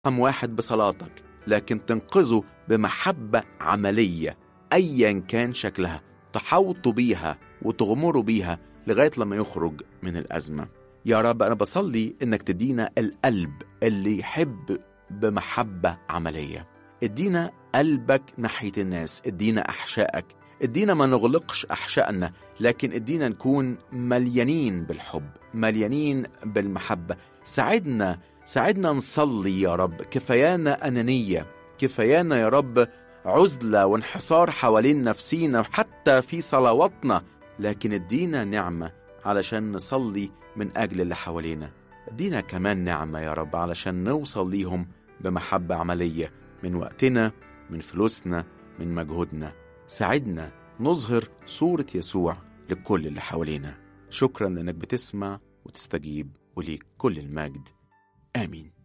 رقم واحد بصلاتك لكن تنقذه بمحبة عملية أيا كان شكلها تحوطوا بيها وتغمروا بيها لغاية لما يخرج من الأزمة يا رب أنا بصلي إنك تدينا القلب اللي يحب بمحبة عملية ادينا قلبك ناحية الناس ادينا أحشائك ادينا ما نغلقش أحشائنا لكن ادينا نكون مليانين بالحب مليانين بالمحبة ساعدنا ساعدنا نصلي يا رب كفايانا أنانية كفايانا يا رب عزلة وانحصار حوالين نفسينا حتى في صلواتنا لكن ادينا نعمة علشان نصلي من أجل اللي حوالينا ادينا كمان نعمة يا رب علشان نوصل ليهم بمحبة عملية من وقتنا من فلوسنا من مجهودنا ساعدنا نظهر صورة يسوع لكل اللي حوالينا شكرا لأنك بتسمع وتستجيب وليك كل المجد آمين